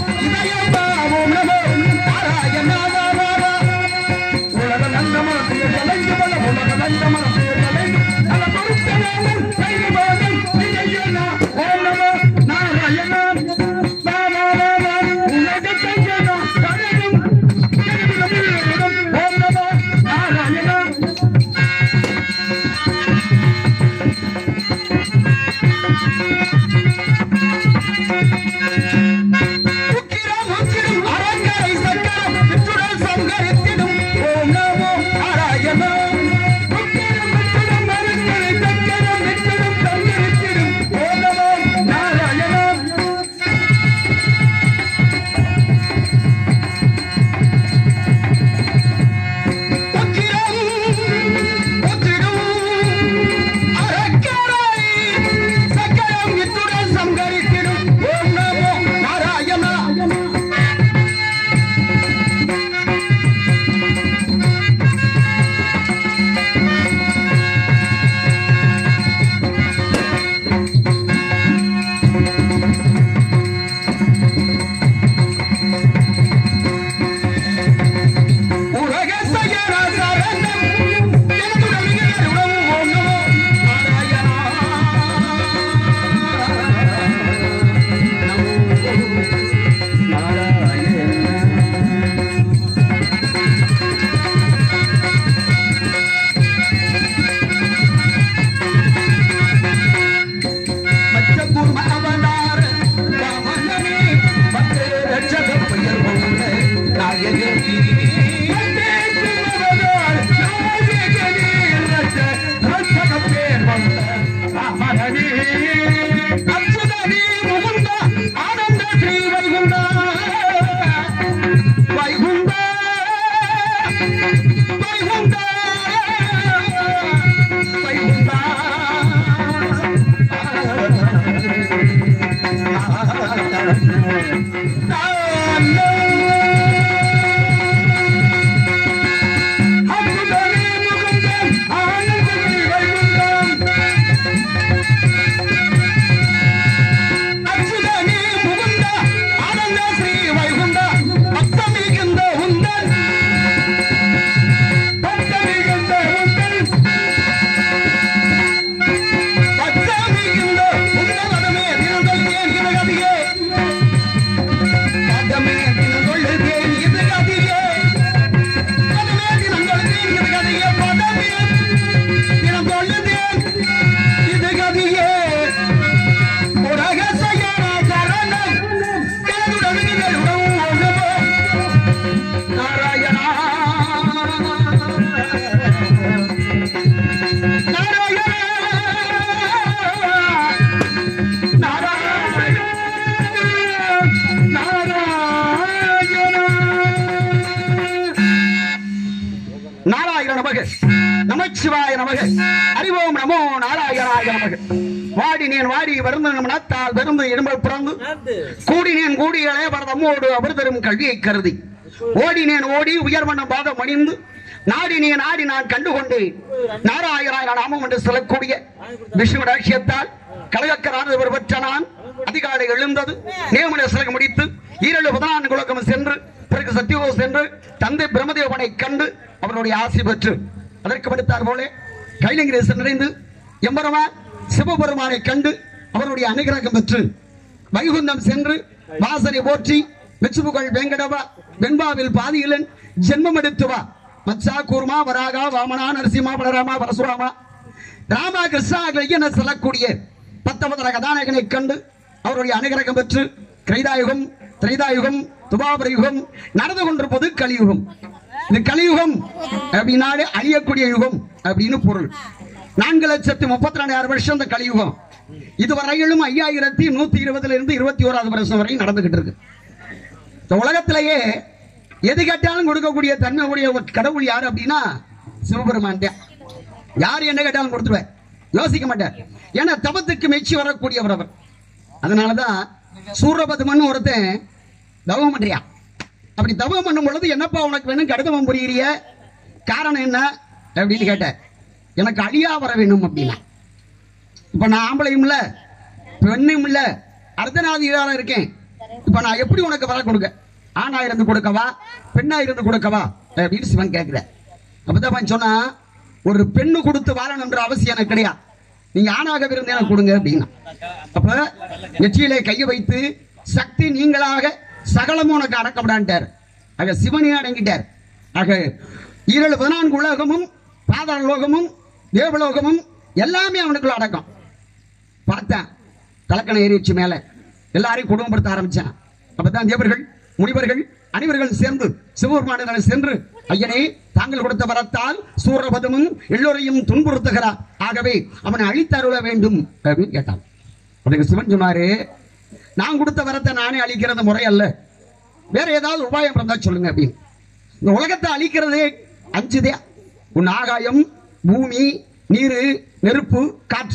இதயமா ஓம் நமோ நாராயணாவா உலக நந்தமா கலைந்து பல உலக நந்தமா கலைந்து பல பொருட்களாலும் கைவாதம் விஜயனா ஓம் நமோ நாராயணா வா வா வா வா உலகத்தை ஜனா கலையும் ஓம் நமோ நாராயணா உக்கிரம் உக்கிரம் அரங்கரை சக்கரம் விற்றுடல் சங்கரித்திடும் ஓம் நமோ நாராயணா உக்கிரம் உக்கிரம் அரங்கரை சக்கரம் விற்றுடல் சங்கரித்திடும் ஓம் நமோ நாராயணா உக்கிரம் உக்கிரம் அரங்கரை சக்கரம் விற்றுடல் சங்கரித்திடும் ஓம் நமோ நாராயணா உலக சயன சரணம் எனதுடன் நிகழுடன் ஓம் நமோ நாராயணா நமோ நாராயணா மச்சக்கூர் அவனார ராமனே மத்தே ரட்சக பெயர் கொண்ட நாயகனே மத்தே குமரனார் நாயகனே ரட்சக பெயர் கொண்ட ராமனே அச்சுதனே முகுந்த ஆனந்த ஸ்ரீ வைகுண்ட வைகுண்ட வைகுண்ட நாராயண நமக நமச்சிவாய நமக அறிவோம் நமோ நாராயணாய நமக வாடினேன் வாடி வருந்த மனத்தால் பெருந்து இரும்பல் பிறந்து கூடினேன் கூடிகளே பரதமோடு அவர் தரும் கல்வியை கருதி ஓடினேன் ஓடி உயர்வண்ணம் பாதம் அணிந்து நாடினேன் நாடி நான் கண்டுகொண்டேன் நாராயணாய நாமம் என்று சொல்லக்கூடிய விஷ்ணு ராட்சியத்தால் கலகக்கரானது ஒரு பெற்ற நான் அதிகாலை எழுந்தது நியமன சிலக முடித்து ஈரழு பதினான்கு குலக்கம் சென்று பிறகு சத்தியோக சென்று தந்தை பிரம்மதேவனை கண்டு அவருடைய ஆசி பெற்று அதற்கு படித்தார் போல கைலங்கிரேசன் நிறைந்து எம்பெருமான் சிவபெருமானை கண்டு அவருடைய அனுகிரகம் பெற்று வைகுந்தம் சென்று வாசனை போற்றி வெச்சுபுகழ் வெங்கடவா வெண்பாவில் பாதியிலன் ஜென்மம் எடுத்து வா மச்சா கூர்மா வராகா வாமனா நரசிம்மா பலராமா பரசுராமா ராமா கிருஷ்ணா என சொல்லக்கூடிய பத்தொன்பதர கதாநாயகனை கண்டு அவருடைய அனுகிரகம் பெற்று கிரைதாயுகம் திரைதாயுகம் துபாபர யுகம் நடந்து கொண்டிருப்பது கலியுகம் இது கலியுகம் அப்படின்னாலே அழியக்கூடிய யுகம் அப்படின்னு பொருள் நான்கு லட்சத்தி முப்பத்தி ரெண்டாயிரம் வருஷம் இந்த கலியுகம் இதுவரையிலும் ஐயாயிரத்தி நூத்தி இருபதுல இருந்து இருபத்தி ஓராவது வருஷம் வரை நடந்துகிட்டு இருக்கு இந்த உலகத்திலேயே எது கேட்டாலும் கொடுக்கக்கூடிய தன்மை உடைய ஒரு கடவுள் யாரு அப்படின்னா சிவபெருமான் தான் யார் என்ன கேட்டாலும் கொடுத்துருவார் யோசிக்க மாட்டார் ஏன்னா தபத்துக்கு மெச்சி வரக்கூடியவர் அவர் அதனாலதான் சூரபதுமன் ஒருத்தன் தவம் பண்றியா அப்படி தவம் பண்ணும் பொழுது என்னப்பா உனக்கு வேணும் கடுதவம் புரியுறிய காரணம் என்ன அப்படின்னு கேட்டார் எனக்கு அழியா வர வேணும் அப்படின்னா இப்ப நான் ஆம்பளையும் இல்ல பெண்ணும் இல்ல அர்த்தநாதிகாரம் இருக்கேன் இப்ப நான் எப்படி உனக்கு வர கொடுக்க ஆணா இருந்து கொடுக்கவா பெண்ணா இருந்து கொடுக்கவா அப்படின்னு சிவன் கேட்கிறேன் அப்பதான் அவன் சொன்னா ஒரு பெண்ணு கொடுத்து வாழணுன்ற அவசியம் எனக்கு கிடையாது நீங்க ஆணாக இருந்து எனக்கு கொடுங்க அப்படின்னா அப்ப நெற்றியிலே கையை வைத்து சக்தி நீங்களாக சகலமும் உனக்கு அடக்கப்படான்ட்டார் ஆக சிவனே அடங்கிட்டார் ஆக ஈரேழு பதினான்கு உலகமும் பாதாள லோகமும் தேவலோகமும் எல்லாமே அவனுக்குள்ள அடக்கம் பார்த்தேன் கலக்கணை ஏறிச்சு மேல எல்லாரையும் குடும்பப்படுத்த ஆரம்பிச்சான் அப்பதான் தேவர்கள் முனிவர்கள் அனைவர்கள் சேர்ந்து சிவபெருமானிடம் சென்று ஐயனே தாங்கள் கொடுத்த வரத்தால் சூரபதமும் எல்லோரையும் துன்புறுத்துகிறார் ஆகவே அவனை அழித்தருள வேண்டும் அப்படின்னு கேட்டான் அதுக்கு சிவன் சொன்னாரு நான் கொடுத்த வரத்தை நானே அழிக்கிறது முறை அல்ல வேற ஏதாவது உபாயம் இருந்தா சொல்லுங்க அப்படின்னு இந்த உலகத்தை அழிக்கிறதே அஞ்சுதே உன் ஆகாயம் பூமி நீரு நெருப்பு காற்று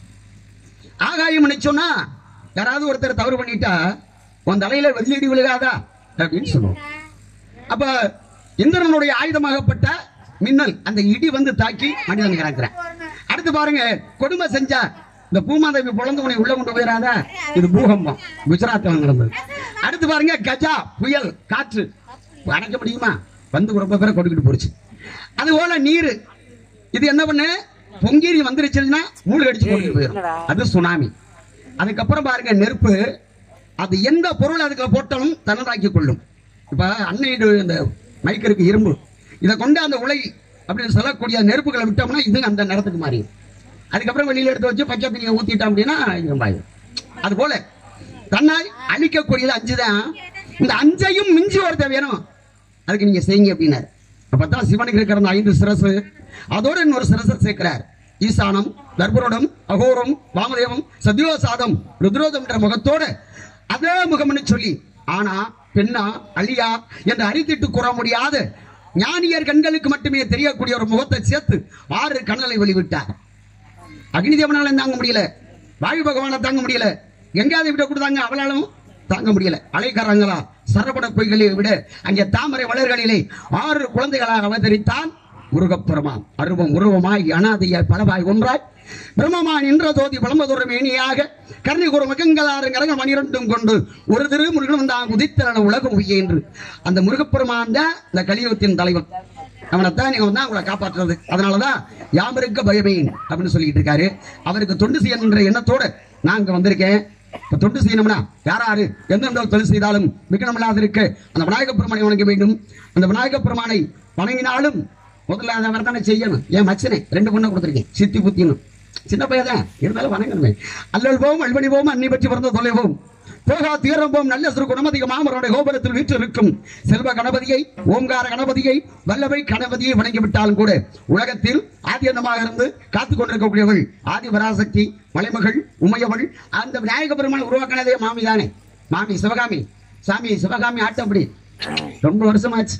ஆகாயம் சொன்னா யாராவது ஒருத்தர் தவறு பண்ணிட்டா உன் தலையில வெள்ளி விழுகாதா அப்படின்னு சொல்லுவோம் அப்ப இந்திரனுடைய ஆயுதமாகப்பட்ட மின்னல் அந்த இடி வந்து தாக்கி மனிதன் இறக்குறான் அடுத்து பாருங்க கொடுமை செஞ்சா இந்த பூமாதேவி பொழந்து உன்னை உள்ள கொண்டு போயிடாதா இது பூகம்பம் குஜராத் நடந்தது அடுத்து பாருங்க கஜா புயல் காற்று அணைக்க முடியுமா வந்து ரொம்ப பேரை கொண்டுக்கிட்டு போச்சு அது போல நீர் இது என்ன பண்ணு பொங்கேரி வந்துருச்சுன்னா மூழ்கடிச்சு கொண்டு போயிடும் அது சுனாமி அதுக்கப்புறம் பாருங்க நெருப்பு அது எந்த பொருள் அதுக்குள்ள போட்டாலும் தனதாக்கி கொள்ளும் இப்ப அன்னைடு இந்த மைக்கருக்கு இரும்பு இதை கொண்டு அந்த உலை அப்படின்னு சொல்லக்கூடிய நெருப்புகளை விட்டோம்னா இது அந்த நிறத்துக்கு மாறிடும் அதுக்கப்புறம் வெளியில எடுத்து வச்சு பச்சை தண்ணியை ஊத்திட்டோம் அப்படின்னா இரும்பாயிடும் அது போல தன்னால் அழிக்கக்கூடியது அஞ்சு தான் இந்த அஞ்சையும் மிஞ்சி ஒருத்தர் வேணும் அதுக்கு நீங்க செய்யுங்க அப்படின்னாரு அப்பதான் சிவனுக்கு இருக்கிற அந்த ஐந்து சிரசு அதோட இன்னொரு சிரசை சேர்க்கிறார் ஈசானம் தர்பரோடம் அகோரம் வாமதேவம் சத்யோசாதம் ருத்ரோதம் என்ற முகத்தோட அதே முகம்னு சொல்லி ஆனா பெண்ணா அழியா என்று அறித்திட்டு கூற முடியாத ஞானியர் கண்களுக்கு மட்டுமே தெரியக்கூடிய ஒரு முகத்தை சேர்த்து ஆறு கண்ணலை வெளிவிட்டார் அக்னி தேவனால தாங்க முடியல வாயு பகவானை தாங்க முடியல எங்காவது விட கொடுத்தாங்க அவளாலும் தாங்க முடியல அலைக்காரங்களா சரபட பொய்களை விட அங்கே தாமரை வளர்களிலே ஆறு குழந்தைகளாக அவதரித்தான் முருகப்பெருமான் அருவம் உருவமாய் அனாதையாய் பலவாய் ஒன்றாய் பிரம்மமான் என்ற தோதி பழம்பதொரு மேனியாக கர்ணிகுரு மகங்களாறு கரங்க மணிரண்டும் கொண்டு ஒரு திரு முருகன் தான் உதித்தன உலகம் உய்ய என்று அந்த முருகப்பெருமான் தான் இந்த கலியுகத்தின் தலைவன் அவனைத்தான் நீங்க தான் உங்களை காப்பாற்றுறது அதனாலதான் யாமருக்க பயமேன் அப்படின்னு சொல்லிட்டு இருக்காரு அவருக்கு தொண்டு செய்யணுன்ற எண்ணத்தோட நான் இங்க வந்திருக்கேன் இப்ப தொண்டு செய்யணும்னா யாராரு எந்தெந்த தொழில் செய்தாலும் மிக்கணமில்லாத இருக்க அந்த விநாயகப் பெருமானை வணங்க வேண்டும் அந்த விநாயகப் பெருமானை வணங்கினாலும் முதல்ல அதை அவர் தானே செய்யணும் என் மச்சனே ரெண்டு பொண்ணை கொடுத்துருக்கேன் சித்தி புத்தினும் சின்ன பையன் தான் இருந்தாலும் வணங்கணுமே அல்லல் போம் அல்வணி போம் அன்னி பற்றி பிறந்த தொலைவோம் போகா தீரம் போம் நல்ல சிறு குணமதிக மாமரோட கோபுரத்தில் வீற்று இருக்கும் செல்வ கணபதியை ஓம்கார கணபதியை வல்லவை கணபதியை வணங்கி விட்டாலும் கூட உலகத்தில் ஆதியந்தமாக இருந்து காத்துக் கொண்டிருக்கக்கூடியவள் ஆதி பராசக்தி மலைமகள் உமையவள் அந்த விநாயக பெருமாள் உருவாக்கினதே மாமி தானே மாமி சிவகாமி சாமி சிவகாமி ஆட்டப்படி ரொம்ப வருஷமாச்சு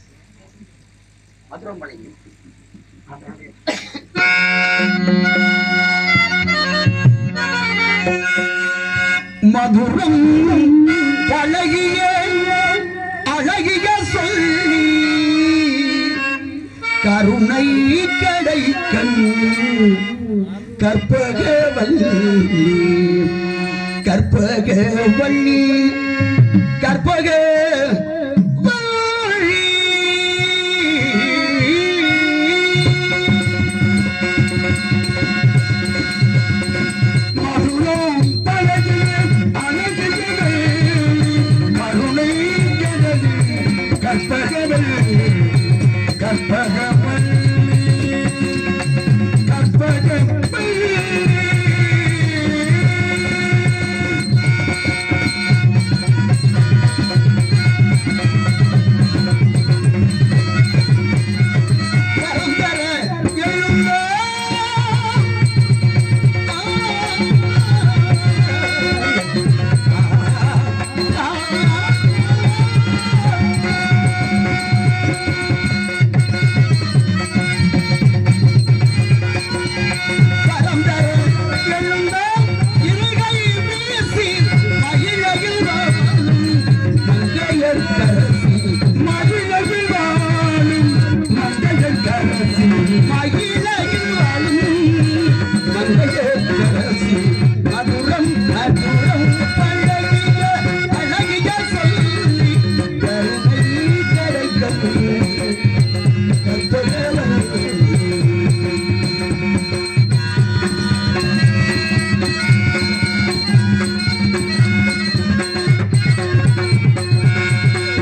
மதுரம் பழகி மதுரம் பழகிய அழகிய சொல்லி கருணை கிடைக்கண் கற்பக வல்லி கற்பக வள்ளி கற்பக வள்ளி மருளோம் பழகிய அழகியவே கருணை எனது கற்பகவே கற்பகவல் கற்பகவல் கருந்தர எழுந்தோ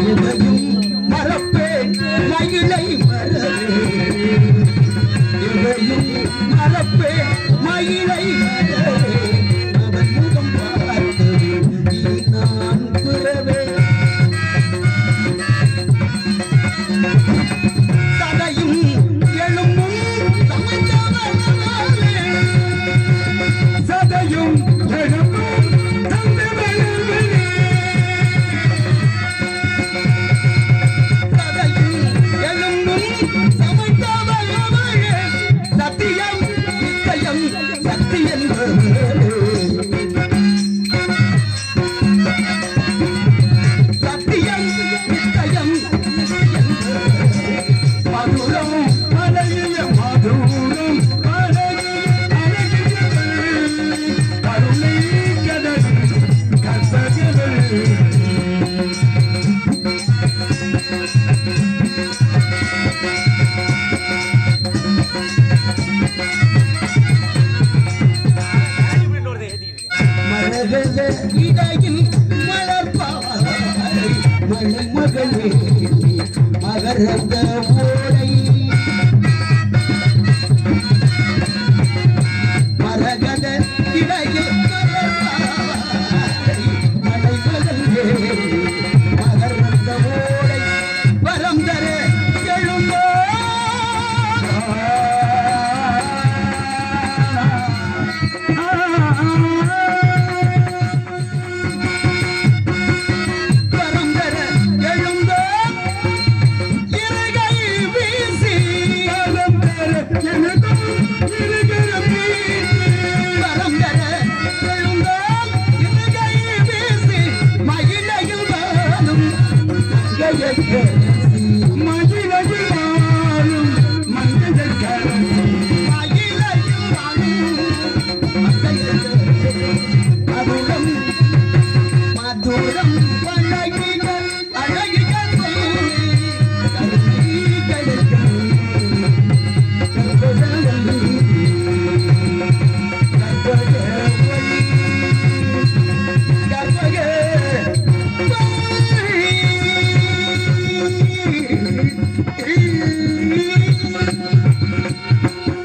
எதையும் மறப்பேன் மயிலை மறவேன் எதையும் மறப்பேன் மயிலை மறவேன் அவன் முகம் பார்த்தவே நீ நான் பிறவேன் சதையும் எழும்பும் சமைத்தவனே சதையும் எழும்பும் தந்தவனே சதையும் எழும்பும் சமைத்தவனே சத்தியம் நிச்சயம் சக்தி என்பவனே சத்தியம் நிச்சயம் மதுரம் அழகிய மதுரம் அழகிய அழகியவள் கருணை கடல் கற்பகவள் மலர்கள இடையில் மலர்பாறை மலை மகளே மகரந்த ஓடை மரகத இடையில் மலர்பாறை மலை மகளே மகரந்த ஓடை வரம் தர எழுந்தோ பரம்பர எழுந்தோ இருகை வீசி பரம்பர எழுந்தோ இருகை வீசி பரம்பர எழுந்தோ இருகை வீசி மயிலையில் வாழும் மங்கையர் கரசி மயிலையில் வாழும் மங்கையர் கரசி மயிலையில் வாழும் மங்கையர் கரசி மதுரம் மதுரம் அழகிய அழகிய கருணை கிடைக்கும் கற்பகவல்லி கற்பகவல்லி கற்பகவல்லி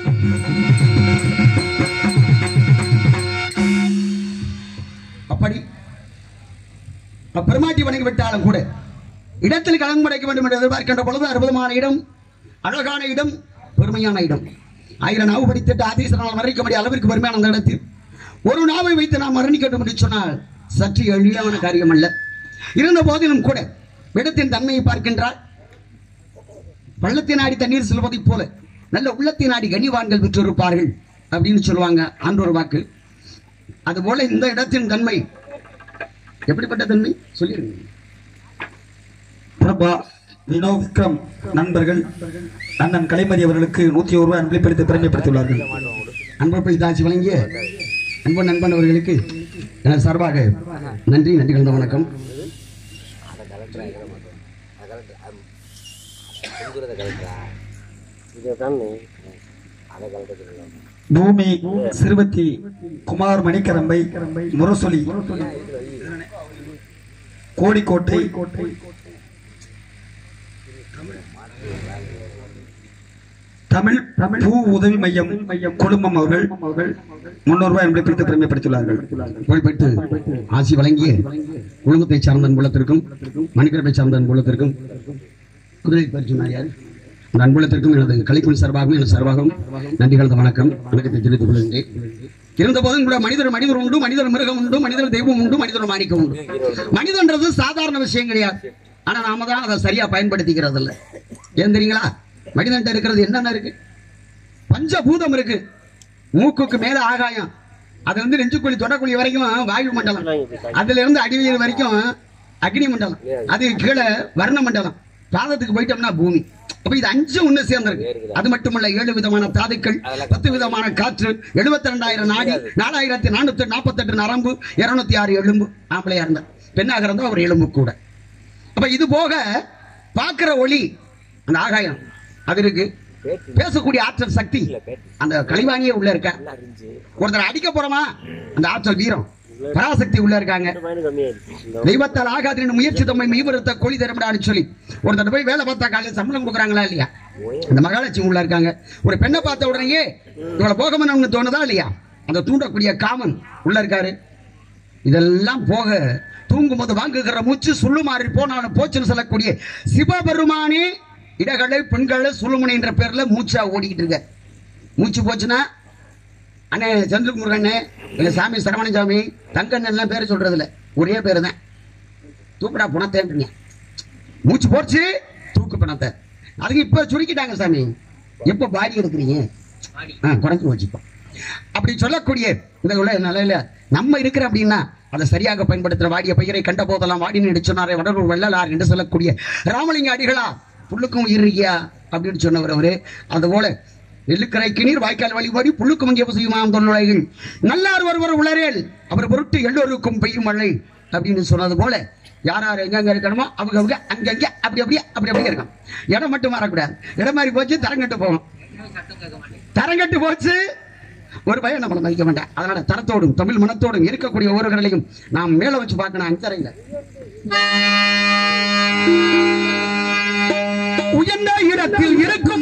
அப்படி பெருமாட்டி வணங்கி விட்டாலும் கூட இடத்தில் கலந்து படைக்க வேண்டும் என்று எதிர்பார்க்கின்ற பொழுது அற்புதமான இடம் அழகான இடம் பெருமையான இடம் ஆயிரம் நாவு படித்துட்டு ஆதீசனால் மறைக்க முடிய அளவிற்கு பெருமையான அந்த இடத்தில் ஒரு நாவை வைத்து நாம் மரணிக்கட்டும் என்று சொன்னால் சற்று எளிதான காரியம் அல்ல இருந்த போதிலும் கூட இடத்தின் தன்மையை பார்க்கின்றால் பள்ளத்தின் நாடி தண்ணீர் செல்வதைப் போல நல்ல உள்ளத்தின் நாடி கனிவான்கள் பெற்றிருப்பார்கள் அப்படின்னு சொல்லுவாங்க ஆண்டோர் வாக்கு அதுபோல இந்த இடத்தின் தன்மை எப்படிப்பட்ட தன்மை சொல்லிருங்க பிரபா வினோ விக்ரம் நண்பர்கள் அண்ணன் கலைமதி அவர்களுக்கு நூத்தி ஒரு ரூபாய் அன்பளிப்பளித்து பெருமைப்படுத்தியுள்ளார்கள் அன்பப்பை தாட்சி வழங்கிய அன்பன் நண்பன் அவர்களுக்கு எனது சார்பாக நன்றி நன்றி கலந்த வணக்கம் பூமி சிறுவத்தி குமார் மணிக்கரம்பை முரசொலி கோடிக்கோட்டை தமிழ் பூ உதவி மையம் குடும்பம் அவர்கள் முன்னூறு ரூபாய் அன்பளிப்பளித்து பெருமைப்படுத்தியுள்ளார்கள் புகழ்பெற்று ஆசி வழங்கிய குழுமத்தை சார்ந்த அன்புலத்திற்கும் மணிக்கரப்பை சார்ந்த அன்புலத்திற்கும் குதிரை பயிற்சி யார் அந்த அன்புலத்திற்கும் எனது கலைக்குழு சார்பாகவும் எனது சார்பாகவும் நன்றி கலந்த வணக்கம் வணக்கத்தை தெரிவித்துக் கொள்கின்றேன் இருந்த போதும் கூட மனிதர் மனிதர் உண்டு மனிதர் மிருகம் உண்டு மனிதர் தெய்வம் உண்டு மனிதர் மாணிக்கம் உண்டு மனிதன்றது சாதாரண விஷயம் கிடையாது ஆனா நாம தான் அதை சரியா பயன்படுத்திக்கிறது இல்ல ஏன் தெரியுங்களா மனிதன்ட்ட இருக்கிறது என்னென்ன இருக்கு பஞ்சபூதம் இருக்கு மூக்குக்கு மேல ஆகாயம் அது வந்து நெஞ்சுக்குழி தொடக்குழி வரைக்கும் வாயு மண்டலம் அதுல இருந்து அடிவீர் வரைக்கும் அக்னி மண்டலம் அது கீழே வர்ண மண்டலம் பாதத்துக்கு போயிட்டோம்னா பூமி அப்ப இது அஞ்சு ஒண்ணு சேர்ந்திருக்கு அது மட்டுமல்ல ஏழு விதமான தாதுக்கள் பத்து விதமான காற்று எழுபத்தி ரெண்டாயிரம் நாடி நாலாயிரத்தி நானூத்தி நாற்பத்தெட்டு நரம்பு இருநூத்தி ஆறு எலும்பு ஆம்பளையா இருந்தா பெண்ணாக இருந்தா ஒரு எலும்பு கூட அப்ப இது போக பார்க்கிற ஒளி அந்த ஆகாயம் அது இருக்கு பேசக்கூடிய ஆற்றல் சக்தி அந்த கலிவாணியே உள்ள இருக்க ஒருத்தர் அடிக்க போறோமா அந்த ஆற்றல் வீரம் பராசக்தி உள்ள இருக்காங்க தெய்வத்தால் ஆகாது முயற்சி தம்மை மெய்வருத்த கொழி தரமிடான்னு சொல்லி ஒருத்தர் போய் வேலை பார்த்தா காலையில் சம்பளம் கொடுக்குறாங்களா இல்லையா இந்த மகாலட்சுமி உள்ள இருக்காங்க ஒரு பெண்ணை பார்த்த உடனே இவளை போகமனு தோணுதா இல்லையா அந்த தூண்டக்கூடிய காமன் உள்ள இருக்காரு இதெல்லாம் போக தூங்கும்போது வாங்குகிற மூச்சு சுள்ளுமாறி போனாலும் போச்சுன்னு சொல்லக்கூடிய சிவபெருமானே இடகளை பெண்களை சுள்ளுமணி என்ற பேர்ல மூச்சா ஓடிக்கிட்டு இருக்க மூச்சு போச்சுன்னா அண்ணே சந்திரமுருகண்ணே எங்க சாமி சரவணசாமி தங்கண்ணன் எல்லாம் பேர் சொல்றது இல்ல ஒரே பேர் தான் தூக்குடா புணத்தேன்றீங்க மூச்சு போச்சு தூக்கு பணத்தை அதுக்கு இப்ப சுருக்கிட்டாங்க சாமி எப்ப பாடி எடுக்கிறீங்க ஆ குறைஞ்சு வச்சுப்போம் அப்படி சொல்லக்கூடிய இந்த உள்ள நிலையில நம்ம இருக்கிற அப்படின்னா அதை சரியாக பயன்படுத்துற வாடிய பயிரை கண்ட போதெல்லாம் வாடி நடிச்சோனாரே வடலூர் வெள்ளலார் என்று சொல்லக்கூடிய ராமலிங்க அடிகளா புல்லுக்கும் உயிர் இருக்கியா அப்படின்னு சொன்னவர் அவரு அதுபோல நெல்லுக்கரைக்கு நீர் வாய்க்கால் வழிபாடி புல்லுக்கும் இங்கே செய்யுமாம் தொல்லுலகில் நல்லார் ஒருவர் உளரேல் அவர் பொருட்டு எல்லோருக்கும் பெய்யும் மழை அப்படின்னு சொன்னது போல யார் யார் எங்கெங்க இருக்கணுமோ அவங்க அவங்க அங்கங்க அப்படி அப்படியே அப்படி அப்படியே இருக்கும் இடம் மட்டும் மாறக்கூடாது இடம் மாறி போச்சு தரங்கட்டு போகும் தரங்கட்டு போச்சு ஒரு பையன் நம்மளை மதிக்க மாட்டேன் அதனால தரத்தோடும் தமிழ் மனத்தோடும் இருக்கக்கூடிய ஒவ்வொருவர்களையும் நாம் மேல வச்சு பார்க்கணும் அஞ்சரையில உயர்ந்த இடத்தில் இருக்கும்